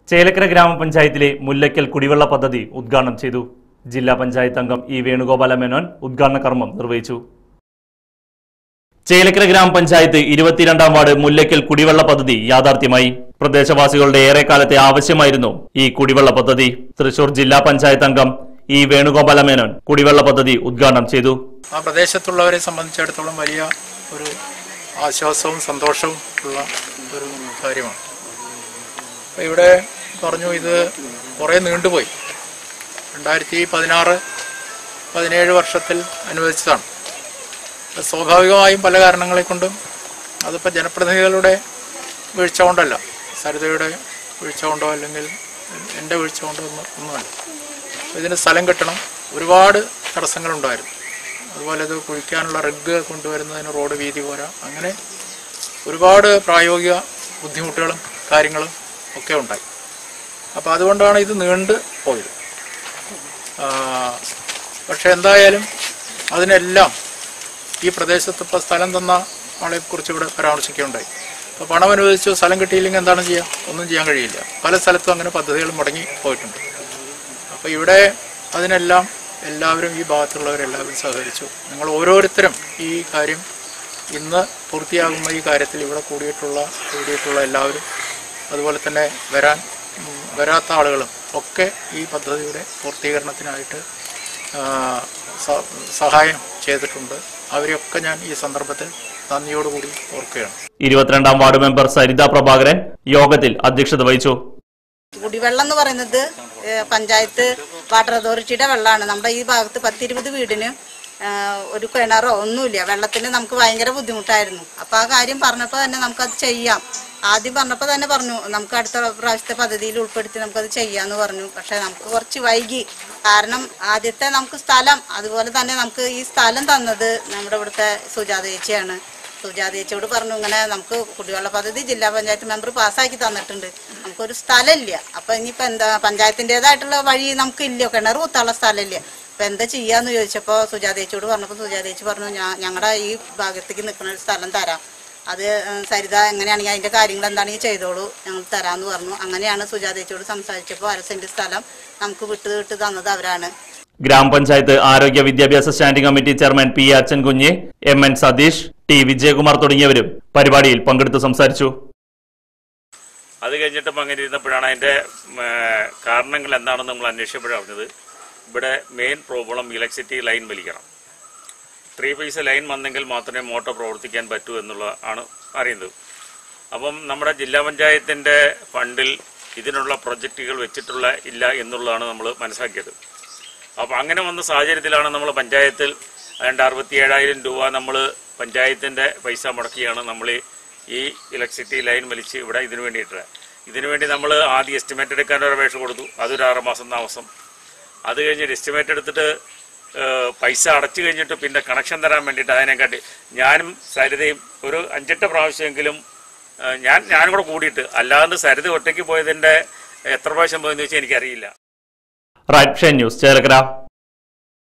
ചേലക്കര ഗ്രാമപഞ്ചായത്തിലെ മുല്ലയ്ക്കൽ കുടിവെള്ള പദ്ധതി ഉദ്ഘാടനം ചെയ്തു ജില്ലാ പഞ്ചായത്ത് അംഗം ഇ വേണുഗോപാല മേനോൻ ഉദ്ഘാടന കർമ്മം നിർവഹിച്ചു ചേലക്കര ഗ്രാമപഞ്ചായത്ത് ഇരുപത്തിരണ്ടാം വാർഡ് മുല്ലയ്ക്കൽ കുടിവെള്ള പദ്ധതി യാഥാർത്ഥ്യമായി പ്രദേശവാസികളുടെ ഏറെക്കാലത്തെ ആവശ്യമായിരുന്നു ഈ കുടിവെള്ള പദ്ധതി തൃശൂർ ജില്ലാ പഞ്ചായത്ത് അംഗം ഇ വേണുഗോപാല മേനോൻ കുടിവെള്ള പദ്ധതി ഉദ്ഘാടനം ചെയ്തു ആ പ്രദേശത്തുള്ളവരെ സംബന്ധിച്ചിടത്തോളം വലിയ ഒരു ആശ്വാസവും സന്തോഷവും ഉള്ള ഒരു കാര്യമാണ് അപ്പോൾ ഇവിടെ പറഞ്ഞു ഇത് കുറേ നീണ്ടുപോയി രണ്ടായിരത്തി പതിനാറ് പതിനേഴ് വർഷത്തിൽ അനുവദിച്ചതാണ് അത് സ്വാഭാവികമായും പല കാരണങ്ങളെ കൊണ്ടും അതിപ്പോൾ ജനപ്രതിനിധികളുടെ വീഴ്ച കൊണ്ടല്ല സരിതയുടെ വീഴ്ച കൊണ്ടോ അല്ലെങ്കിൽ എൻ്റെ വീഴ്ച കൊണ്ടോ ഒന്നും ഒന്നുമല്ല ഇതിന് സ്ഥലം കിട്ടണം ഒരുപാട് തടസ്സങ്ങളുണ്ടായിരുന്നു അതുപോലെ ഇത് കുഴിക്കാനുള്ള റിഗ് കൊണ്ടുവരുന്നതിന് റോഡ് വീതി പോരാ അങ്ങനെ ഒരുപാട് പ്രായോഗിക ബുദ്ധിമുട്ടുകളും കാര്യങ്ങളും ഒക്കെ ഉണ്ടായി അപ്പോൾ അതുകൊണ്ടാണ് ഇത് നീണ്ട് പോയത് ആ, പക്ഷെ എന്തായാലും അതിനെല്ലാം ഈ പ്രദേശത്ത് ഇപ്പോൾ സ്ഥലം തന്ന ആളെക്കുറിച്ച് ഇവിടെ പരാമർശിക്കുകയുണ്ടായി അപ്പോൾ പണം അനുവദിച്ചു സ്ഥലം കിട്ടിയില്ലെങ്കിൽ എന്താണ് ചെയ്യുക ഒന്നും ചെയ്യാൻ കഴിയില്ല പല സ്ഥലത്തും അങ്ങനെ പദ്ധതികൾ മുടങ്ങി പോയിട്ടുണ്ട് അപ്പോൾ ഇവിടെ അതിനെല്ലാം എല്ലാവരും ഈ ഭാഗത്തുള്ളവരെല്ലാവരും സഹകരിച്ചു നിങ്ങൾ ഓരോരുത്തരും ഈ കാര്യം ഇന്ന് പൂർത്തിയാകുന്ന ഈ കാര്യത്തിൽ ഇവിടെ കൂടിയിട്ടുള്ള കൂടിയിട്ടുള്ള എല്ലാവരും അതുപോലെ തന്നെ വരാൻ ഉം, വരാത്ത ആളുകളും ഒക്കെ ഈ പദ്ധതിയുടെ പൂർത്തീകരണത്തിനായിട്ട് ആ, സ- സഹായം ചെയ്തിട്ടുണ്ട് അവരെയൊക്കെ ഞാൻ ഈ സന്ദർഭത്തിൽ നന്ദിയോടുകൂടി ഓർക്കുകയാണ് ഇരുപത്തിരണ്ടാം വാർഡ് മെമ്പർ സരിത പ്രഭാകരൻ യോഗത്തിൽ അധ്യക്ഷത വഹിച്ചു കുടിവെള്ളം എന്ന് പറയുന്നത് ഏഹ്, പഞ്ചായത്ത് വാട്ടർ അതോറിറ്റിയുടെ വെള്ളമാണ് നമ്മുടെ ഈ ഭാഗത്ത് പത്തിരുപത് വീടിന് ഏഹ്, ഒരു കിണറോ ഒന്നുമില്ല വെള്ളത്തിന് നമുക്ക് ഭയങ്കര ബുദ്ധിമുട്ടായിരുന്നു അപ്പൊ ആ കാര്യം പറഞ്ഞപ്പോൾ തന്നെ നമുക്കത് ചെയ്യാം ആദ്യം പറഞ്ഞപ്പോൾ തന്നെ പറഞ്ഞു നമുക്ക് അടുത്ത പ്രാവശ്യത്തെ പദ്ധതിയിൽ ഉൾപ്പെടുത്തി നമുക്കത് ചെയ്യാന്ന് പറഞ്ഞു പക്ഷെ നമുക്ക് കുറച്ച് വൈകി കാരണം ആദ്യത്തെ നമുക്ക് സ്ഥലം അതുപോലെ തന്നെ നമുക്ക് ഈ സ്ഥലം തന്നത് നമ്മുടെ ഇവിടുത്തെ സുജാത ചേച്ചിയാണ് സുജാത ചേച്ചിയോട് പറഞ്ഞു ഇങ്ങനെ നമുക്ക് കുടിവെള്ള പദ്ധതി ജില്ലാ പഞ്ചായത്ത് മെമ്പർ പാസ്സാക്കി തന്നിട്ടുണ്ട് നമുക്കൊരു സ്ഥലമില്ല അപ്പൊ ഇനിയിപ്പോ എന്താ പഞ്ചായത്തിൻ്റെതായിട്ടുള്ള വഴി നമുക്ക് ഇല്ല കിണർ കുത്താനുള്ള സ്ഥലമില്ല അപ്പൊ എന്താ ചെയ്യാന്ന് ചോദിച്ചപ്പോ സുജാത ചേച്ചിയോട് പറഞ്ഞപ്പോൾ സുജാത ചേച്ചി പറഞ്ഞു ഞാൻ ഞങ്ങളുടെ ഈ ഭാഗത്തേക്ക് നിൽക്കുന്ന ഒരു സ്ഥലം തരാം അത് ഏഹ്, സരിത എങ്ങനെയാണെങ്കിൽ അതിന്റെ കാര്യങ്ങൾ എന്താണെങ്കിൽ ചെയ്തോളൂ ഞങ്ങൾ തരാന്ന് പറഞ്ഞു അങ്ങനെയാണ് സുജാത ചേച്ചിയോട് സംസാരിച്ചപ്പോൾ അര സെന്റ് സ്ഥലം നമുക്ക് വിട്ട് വിട്ട് തന്നത് അവരാണ് ഗ്രാമപഞ്ചായത്ത് ആരോഗ്യ വിദ്യാഭ്യാസ standing committee chairman P Achankunju M N Satheesh T Vijayakumar തുടങ്ങിയവരും പരിപാടിയിൽ പങ്കെടുത്ത് സംസാരിച്ചു അത് കഴിഞ്ഞിട്ടും അങ്ങനെ ഇരുന്നപ്പോഴാണ് അതിൻ്റെ കാരണങ്ങൾ എന്താണെന്ന് നമ്മൾ അന്വേഷിച്ചപ്പോഴാണ് അറിഞ്ഞത് ഇവിടെ മെയിൻ പ്രോബ്ലം ഇലക്ട്രിസിറ്റി ലൈൻ വലിക്കണം ത്രീ ഫേസ് ലൈൻ വന്നെങ്കിൽ മാത്രമേ മോട്ടോർ പ്രവർത്തിക്കാൻ പറ്റൂ എന്നുള്ള ആണ് അറിയുന്നത് അപ്പം നമ്മുടെ ജില്ലാ പഞ്ചായത്തിൻ്റെ ഫണ്ടിൽ ഇതിനുള്ള പ്രൊജക്റ്റുകൾ വെച്ചിട്ടുള്ള ഇല്ല എന്നുള്ളതാണ് നമ്മൾ മനസ്സിലാക്കിയത് അപ്പോൾ അങ്ങനെ വന്ന സാഹചര്യത്തിലാണ് നമ്മൾ പഞ്ചായത്തിൽ ഏതാണ്ട് അറുപത്തി ഏഴായിരം രൂപ നമ്മൾ പഞ്ചായത്തിൻ്റെ പൈസ മുടക്കിയാണ് നമ്മൾ ഈ ഇലക്ട്രിസിറ്റി ലൈൻ വലിച്ച് ഇവിടെ ഇതിനു വേണ്ടിയിട്ട് ഇതിനു വേണ്ടി നമ്മൾ ആദ്യം എസ്റ്റിമേറ്റ് എടുക്കാൻ ഒരു അപേക്ഷ കൊടുത്തു അതൊരു ആറ് മാസം താമസം അത് കഴിഞ്ഞിട്ട് എസ്റ്റിമേറ്റ് എടുത്തിട്ട് ഏഹ്, പൈസ അടച്ചു കഴിഞ്ഞിട്ട് പിന്നെ കണക്ഷൻ തരാൻ വേണ്ടിയിട്ട് അതിനെക്കാട്ടി ഞാനും സരിതയും ഒരു അഞ്ചെട്ട് പ്രാവശ്യമെങ്കിലും ഏഹ്, ഞാൻ ഞാനും കൂടെ കൂടിയിട്ട് അല്ലാണ്ട് സരിത ഒറ്റയ്ക്ക് പോയതിൻ്റെ എത്ര പ്രാവശ്യം പോയെന്ന് വെച്ചാൽ എനിക്കറിയില്ല റൈറ്റ് ന്യൂസ് ചേലക്കര